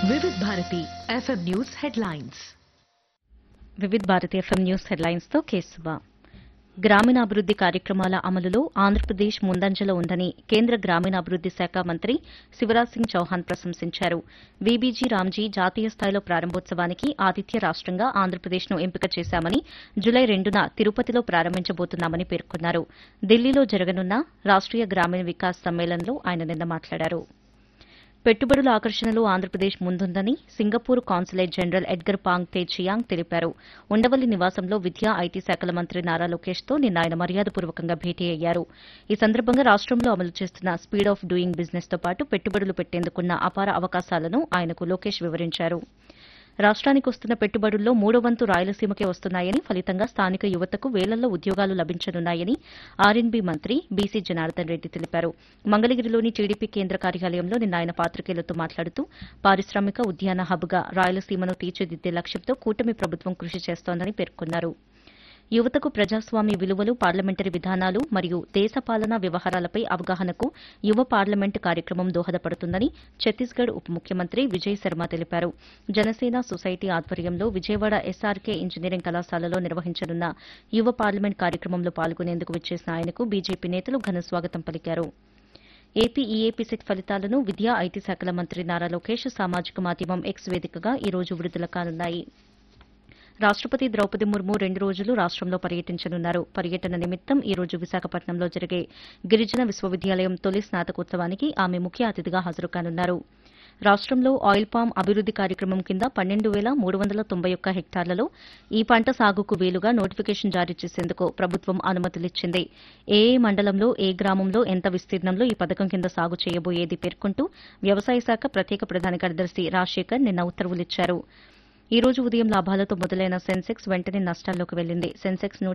వివిధ Bharati FM news headlines Vividh Bharati FM news headlines తో కేసువా గ్రామీణాభివృద్ది కార్యక్రమాల అమలులో ఆంధ్రప్రదేశ్ ముందంజలో ఉందని కేంద్ర గ్రామీణాభివృద్ది శాఖ మంత్రి శివరాజ్ సింగ్ చౌహాన్ ప్రశంసించారు వీబీజీ రామ్జీ జాతీయ స్థాయిలో ప్రారంభోత్సవానికి ఆతిథ్య రాష్టంగా ఆంధ్రప్రదేశ్ను ఎంపిక చేశామని జులై రెండున తిరుపతిలో ప్రారంభించబోతున్నామని పేర్కొన్నారు ఢిల్లీలో జరగనున్న రాష్ట్రీయ గ్రామీణ వికాస్ సమ్మేళనంలో ఆయన నిన్న మాట్లాడారు పెట్టుబడుల ఆకర్షణలో ఆంధ్రప్రదేశ్ ముందుందని Singapore consulate general Edgar Pang Tze Chiang తెలిపారు ఉండవల్లి నివాసంలో విద్యా ఐటీ శాఖల మంత్రి నారా లోకేష్తో నిన్న ఆయన మర్యాదపూర్వకంగా భేటీ అయ్యారు ఈ సందర్భంగా రాష్టంలో అమలు చేస్తున్న స్పీడ్ ఆఫ్ డూయింగ్ బిజినెస్ తో పాటు పెట్టుబడులు పెట్టేందుకున్న అపార అవకాశాలను ఆయనకు లోకేష్ వివరించారు రాష్ట్రానికి వస్తున్న పెట్టుబడుల్లో మూడో వంతు రాయలసీమకే వస్తున్నాయని ఫలితంగా స్థానిక యువతకు వేలల్లో ఉద్యోగాలు లభించనున్నాయని ఆర్ఎన్బీ మంత్రి బీసీ జనార్దన్ రెడ్డి తెలిపారు మంగళగిరిలోని టీడీపీ కేంద్ర కార్యాలయంలో నిన్న ఆయన పాత్రికేయులతో మాట్లాడుతూ పారిశ్రామిక ఉద్యాన హబ్గా రాయలసీమను తీర్చిదిద్దే లక్ష్యంతో కూటమి ప్రభుత్వం కృషి చేస్తోందని పేర్కొన్నారు యువతకు ప్రజాస్వామ్య విలువలు పార్లమెంటరీ విధానాలు మరియు దేశ పాలనా వ్యవహారాలపై అవగాహనకు యువ పార్లమెంట్ కార్యక్రమం దోహదపడుతుందని ఛత్తీస్గఢ్ ఉప ముఖ్యమంత్రి విజయ్ శర్మ తెలిపారు జనసేన సొసైటీ ఆధ్వర్యంలో విజయవాడ ఎస్ఆర్కే ఇంజనీరింగ్ కళాశాలలో నిర్వహించనున్న యువ పార్లమెంట్ కార్యక్రమంలో పాల్గొనేందుకు విచ్చేసిన ఆయనకు బీజేపీ నేతలు ఘన స్వాగతం పలికారు ఏపీ ఈఏపీ సెట్ ఫలితాలను విద్యా ఐటీ శాఖల మంత్రి నారా లోకేష్ సామాజిక మాధ్యమం ఎక్స్ వేదికగా ఈ రోజు విడుదల కానున్నాయి రాష్టపతి ద్రౌపది ముర్ము రెండు రోజులు రాష్టంలో పర్యటించనున్నారు పర్యటన నిమిత్తం ఈ రోజు విశాఖపట్నంలో జరిగే గిరిజన విశ్వవిద్యాలయం తొలి స్నాతకోత్సవానికి ఆమె ముఖ్య అతిథిగా హాజరు కానున్నారు రాష్టంలో ఆయిల్ పామ్ అభివృద్ది కార్యక్రమం కింద పన్నెండు వేల మూడు వందల తొంభై ఒక్క హెక్టార్లలో ఈ పంట సాగుకు వీలుగా నోటిఫికేషన్ జారీ చేసేందుకు ప్రభుత్వం అనుమతులిచ్చింది ఏ ఏ మండలంలో ఏ గ్రామంలో ఎంత విస్తీర్ణంలో ఈ పథకం కింద సాగు చేయబోయేది పేర్కొంటూ వ్యవసాయ శాఖ ప్రత్యేక ప్రధాన కార్యదర్శి రాజశేఖర్ నిన్న ఉత్తర్వులిచ్చారు ఈ రోజు ఉదయం లాభాలతో మొదలైన సెన్సెక్స్ వెంటనే నష్టాల్లోకి వెళ్లింది సెన్సెక్స్ నూట